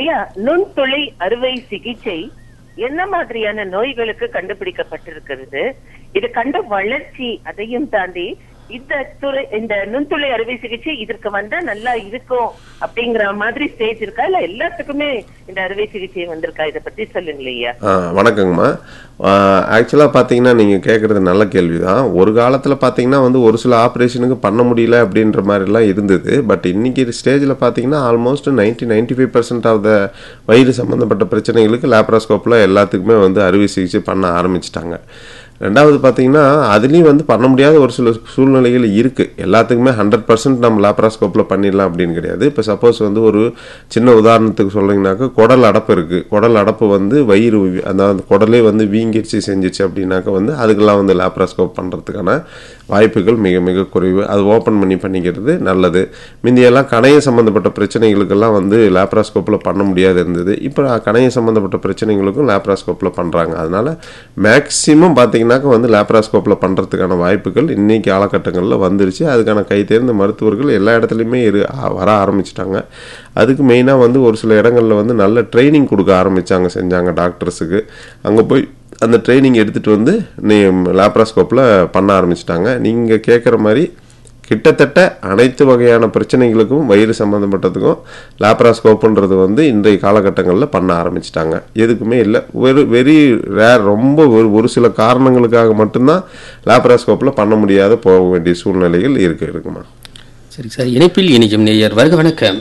ஐயா நுண்துளை அறுவை சிகிச்சை என்ன மாதிரியான நோய்களுக்கு கண்டுபிடிக்கப்பட்டிருக்கிறது இது கண்ட வளர்ச்சி அதையும் தாண்டி இந்த துறை இந்த நுண்துளை அறுவை சிகிச்சை இதற்கு வந்தா நல்லா இருக்கும் அப்படிங்கிற மாதிரி ஸ்டேஜ் இருக்கா இல்ல எல்லாத்துக்குமே இந்த அறுவை சிகிச்சை வந்திருக்கா இத பத்தி சொல்லுங்களேன் ஐயா ஆ வணக்கங்கம்மா ஆக்சுவலாக பார்த்தீங்கன்னா நீங்கள் கேட்குறது நல்ல கேள்வி தான் ஒரு காலத்தில் பார்த்தீங்கன்னா வந்து ஒரு சில ஆப்ரேஷனுக்கு பண்ண முடியல அப்படின்ற மாதிரிலாம் இருந்தது பட் இன்னைக்கு ஸ்டேஜில் பார்த்தீங்கன்னா almost ninety ninety five percent of the வயிறு சம்மந்தப்பட்ட பிரச்சனைகளுக்கு லேப்ராஸ்கோப்பில் எல்லாத்துக்குமே வந்து அறுவை சிகிச்சை பண்ண ஆரம்பிச்சிட்டாங்க ரெண்டாவது பார்த்தீங்கன்னா அதுலேயும் வந்து பண்ண முடியாத ஒரு சில சூழ்நிலைகள் இருக்குது எல்லாத்துக்குமே ஹண்ட்ரட் பர்சன்ட் நம்ம லேப்ராஸ்கோப்பில் பண்ணிடலாம் அப்படின்னு கிடையாது இப்போ சப்போஸ் வந்து ஒரு சின்ன உதாரணத்துக்கு சொல்கிறீங்கனாக்கா குடல் அடப்பு இருக்குது குடல் அடப்பு வந்து வயிறு வி- அதாவது குடலே வந்து வீங்கிடுச்சு செஞ்சிச்சு அப்படின்னாக்கா வந்து அதுக்கெல்லாம் வந்து லேப்ராஸ்கோப் பண்ணுறதுக்கான வாய்ப்புகள் மிக மிக குறைவு அது ஓப்பன் பண்ணி பண்ணிக்கிறது நல்லது முந்தியெல்லாம் கணைய சம்மந்தப்பட்ட பிரச்சனைகளுக்கெல்லாம் வந்து லேப்ராஸ்கோப்பில் பண்ண முடியாது இருந்தது இப்போ கணைய சம்மந்தப்பட்ட பிரச்சனைகளுக்கும் லேப்ராஸ்கோப்பில் பண்ணுறாங்க அதனால மேக்ஸிமம் பார்த்தீங்கன்னாக்கா வந்து லேப்ராஸ்கோப்பில் பண்ணுறதுக்கான வாய்ப்புகள் இன்னைக்கு காலகட்டங்களில் வந்துருச்சு அதுக்கான கை தேர்ந்த மருத்துவர்கள் எல்லா இடத்துலையுமே இரு ஆ- வர ஆரம்பிச்சிட்டாங்க அதுக்கு மெயினாக வந்து ஒரு சில இடங்களில் வந்து நல்ல ட்ரைனிங் கொடுக்க ஆரம்பிச்சாங்க செஞ்சாங்க டாக்டர்ஸுக்கு அங்கே போய் அந்த ட்ரைனிங் எடுத்துகிட்டு வந்து நீ லேப்ராஸ்கோப்பில் பண்ண ஆரம்பிச்சிட்டாங்க நீங்கள் கேட்குற மாதிரி கிட்டத்தட்ட அனைத்து வகையான பிரச்சனைகளுக்கும் வயிறு சம்மந்தப்பட்டதுக்கும் லேப்ராஸ்கோப்புன்றது வந்து இன்றைய காலகட்டங்களில் பண்ண ஆரம்பிச்சிட்டாங்க எதுக்குமே இல்லை வெறு வெரி ரேர் ரொம்ப ஒரு ஒரு சில காரணங்களுக்காக மட்டும்தான் லேப்ராஸ்கோப்பில் பண்ண முடியாத போக வேண்டிய சூழ்நிலைகள் இருக்கு இருக்குமா சரி சார் இணைப்பில் இணைக்கும் நேயர் வருக வணக்கம்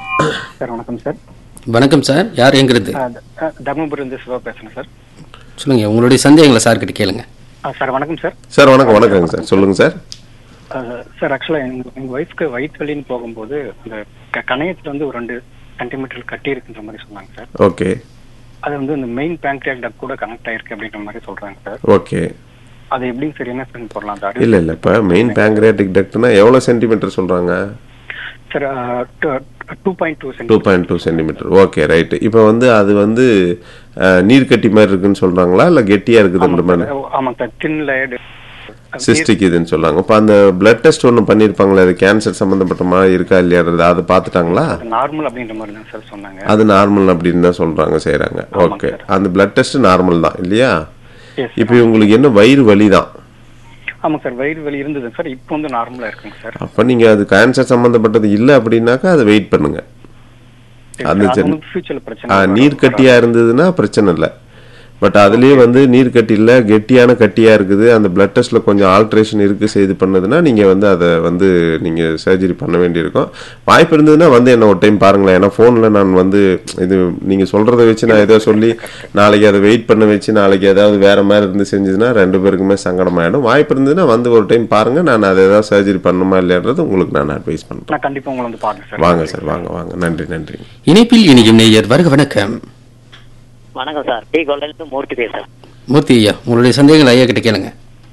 சார் வணக்கம் சார் வணக்கம் சார் யார் எங்கிறது ஆ, த- ஆ, தர்மபுரி இருந்து சிவா பேசுறேன் சார் சொல்லுங்க உங்களுடைய சந்தேகங்களை சார் கிட்ட கேளுங்க ஆ, சார் வணக்கம் சார் சார் வணக்கம் வணக்கங்க சார் சொல்லுங்கள் சார் ஆ, சார் ஆக்சுவலா எங்க எங்க ஒய்ஃப்க்கு வயிற்று வலின்னு போகும்போது இந்த க- கணையத்துல வந்து ஒரு ரெண்டு சென்டிமீட்டர் கட்டி இருக்குன்ற மாதிரி சொன்னாங்க சார் ஓகே அது வந்து இந்த மெயின் பேங்க்ரியாக் டக் கூட கனெக்ட் ஆயிருக்கு அப்படின்ற மாதிரி சொல்றாங்க சார் ஓகே அது எப்படிங்க சார் என்ன சார் போடலாம் சார் இல்லை இல்லை இப்போ மெயின் பேங்க்ரியாட்டிக் டக்ட்னா எவ்வளோ சென்டிமீட்டர் சொல்கிறாங்க sir two point two two centimetre point two centimetre okay right இப்போ வந்து அது வந்து அஹ், நீர்க்கட்டி மாதிரி இருக்குன்னு சொல்கிறாங்களா இல்லை கெட்டியாக இருக்குதுன்ற மாதிரி ஆமாங்க சார் தின் லேயர்டு சிஸ்டிக் இதுன்னு சொல்றாங்க இப்போ அந்த பிளட் டெஸ்ட் ஒன்று பண்ணியிருப்பாங்களே அது கேன்சர் சம்மந்தப்பட்ட மாதிரி இருக்கா இல்லையாறது அதை பார்த்துட்டாங்களா நார்மல் அப்படின்ற மாதிரி தான் சார் சொன்னாங்க அது நார்மல் அப்படின்னு தான் சொல்றாங்க செய்கிறாங்க ஓகே அந்த பிளட் டெஸ்ட் நார்மல் தான் இல்லையா Yes, இப்போ உங்களுக்கு என்ன வயிறு வலி தான் ஆமாங்க சார் வயிறு வலி இருந்தது சார் இப்போ வந்து நார்மலா இருக்குங்க சார் அப்போ நீங்கள் அது கேன்சர் சம்மந்தப்பட்டது இல்லை அப்படின்னாக்கா அதை வெயிட் பண்ணுங்க அந்த அது சரி. வந்து ஃபியூச்சர்ல ஆ, பிரச்சனை நீர் கட்டியா இருந்ததுன்னா பிரச்சனை இல்லை பட் அதுலயே வந்து நீர் கட்டி இல்ல கெட்டியான கட்டியா இருக்குது அந்த பிளட் டெஸ்ட்ல கொஞ்சம் ஆல்ட்ரேஷன் இருக்கு செய்து பண்ணதுன்னா நீங்க வந்து அதை வந்து நீங்க சர்ஜரி பண்ண வேண்டியிருக்கும் வாய்ப்பு இருந்ததுன்னா வந்து என்ன ஒரு டைம் பாருங்களேன் ஏன்னா போன்ல நான் வந்து இது நீங்க சொல்றத வச்சு நான் ஏதோ சொல்லி நாளைக்கு அதை வெயிட் பண்ண வச்சு நாளைக்கு ஏதாவது வேற மாதிரி இருந்து செஞ்சதுன்னா ரெண்டு பேருக்குமே சங்கடமாயிடும் வாய்ப்பு இருந்ததுன்னா வந்து ஒரு டைம் பாருங்க நான் அதை ஏதாவது சர்ஜரி பண்ணுமா இல்லையான்றது உங்களுக்கு நான் அட்வைஸ் பண்றேன் நான் கண்டிப்பா உங்களை வந்து பாக்குறேன் சார் வாங்க சார் வாங்க வாங்க நன்றி நன்றி இணைப்பில் இணைக்கும் நேயர் வருக வணக்கம் வணக்கம் சார் டி கொள்ளையிலிருந்து மூர்த்தி பேசுறேன் மூர்த்தி ஐயா உங்களுடைய சந்தேகங்களை ஐயா கிட்ட கேளுங்க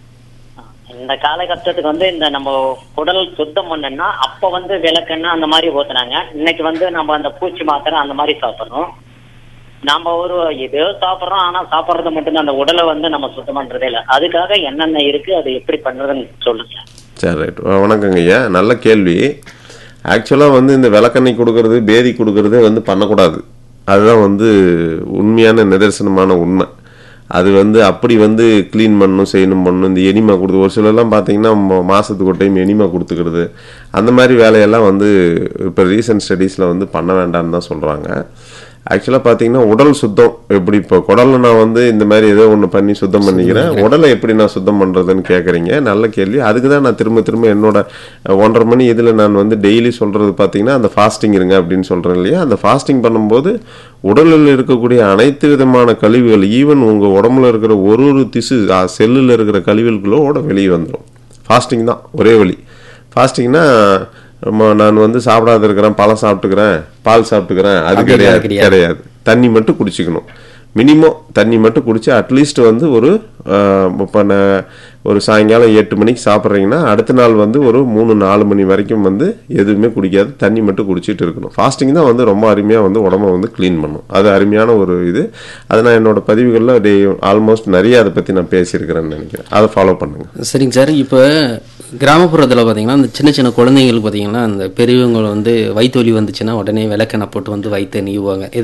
இந்த காலகட்டத்துக்கு வந்து இந்த நம்ம குடல் சுத்தம் பண்ணணும்னா அப்ப வந்து விளக்கெண்ணெய் அந்த மாதிரி ஊத்துனாங்க இன்னைக்கு வந்து நம்ம அந்த பூச்சி மாத்திரை அந்த மாதிரி சாப்பிடணும் நம்ம ஒரு ஏதோ சாப்பிடுறோம் ஆனா சாப்பிடுறது மட்டும்தான் அந்த உடலை வந்து நம்ம சுத்தம் பண்றதே இல்லை அதுக்காக என்னென்ன இருக்கு அது எப்படி பண்றதுன்னு சொல்லுங்க சரி ரைட் வணக்கங்க ஐயா நல்ல கேள்வி ஆக்சுவலாக வந்து இந்த விளக்கெண்ணெய் கொடுக்கறது பேதி கொடுக்கறது வந்து பண்ணக்கூடாது அதுதான் வந்து உண்மையான நிதர்சனமான உண்மை அது வந்து அப்படி வந்து க்ளீன் பண்ணணும் செய்யணும் பண்ணணும் இந்த எனிமா கொடுத்து ஒரு சிலர்லாம் பார்த்தீங்கன்னா ம- மாசத்துக்கு ஒரு டைம் எனிமா கொடுத்துக்கிறது அந்த மாதிரி வேலையெல்லாம் வந்து இப்போ ரீசன்ட் ஸ்டடீஸில் வந்து பண்ண வேண்டாம்னு தான் சொல்கிறாங்க ஆக்சுவலாக பார்த்தீங்கன்னா உடல் சுத்தம் எப்படி இப்போ குடல்ல நான் வந்து இந்த மாதிரி ஏதோ ஒன்று பண்ணி சுத்தம் பண்ணிக்கிறேன் உடலை எப்படி நான் சுத்தம் பண்ணுறதுன்னு கேட்குறீங்க நல்ல கேள்வி அதுக்கு தான் நான் திரும்ப திரும்ப என்னோட அஹ், ஒன்றரை மணி இதில் நான் வந்து டெய்லி சொல்கிறது பார்த்தீங்கன்னா அந்த ஃபாஸ்டிங் இருங்க அப்படின்னு சொல்கிறேன் இல்லையா அந்த ஃபாஸ்டிங் பண்ணும்போது உடலில் இருக்கக்கூடிய அனைத்து விதமான கழிவுகள் ஈவன் உங்கள் உடம்புல இருக்கிற ஒரு ஒரு திசு செல்லில் இருக்கிற கழிவுகளோட வெளியே வந்துடும் ஃபாஸ்டிங் தான் ஒரே வழி ஃபாஸ்டிங்னா நம்ம நான் வந்து சாப்பிடாத இருக்கிறேன் பழம் சாப்பிட்டுக்கிறேன் பால் சாப்பிட்டுக்கிறேன் அது அப்படி கிடையாது கிடையாது. கிடையாது தண்ணி மட்டும் குடிச்சிக்கணும் மினிமம் தண்ணி மட்டும் குடிச்சு அட்லீஸ்ட் வந்து ஒரு இப்போ ஒரு சாயங்காலம் எட்டு மணிக்கு சாப்பிட்றீங்கன்னா அடுத்த நாள் வந்து ஒரு மூணு நாலு மணி வரைக்கும் வந்து எதுவுமே குடிக்காது தண்ணி மட்டும் குடிச்சிட்டு இருக்கணும் ஃபாஸ்டிங் தான் வந்து ரொம்ப அருமையாக வந்து உடம்ப வந்து க்ளீன் பண்ணும் அது அருமையான ஒரு இது அதை நான் என்னோட பதிவுகளில் டே ஆல்மோஸ்ட் நிறைய அதை பற்றி நான் பேசியிருக்கிறேன்னு நினைக்கிறேன் அதை ஃபாலோ பண்ணுங்க சரிங்க சார் இப்போ கிராமப்புறத்தில் பார்த்தீங்கன்னா இந்த சின்ன சின்ன குழந்தைங்களுக்கு பார்த்தீங்கன்னா அந்த பெரியவங்க வந்து வயிற்று வலி வந்துச்சுன்னா உடனே விளக்கெண்ணெய் போட்டு வந்து வயிற்று நீவுவாங்க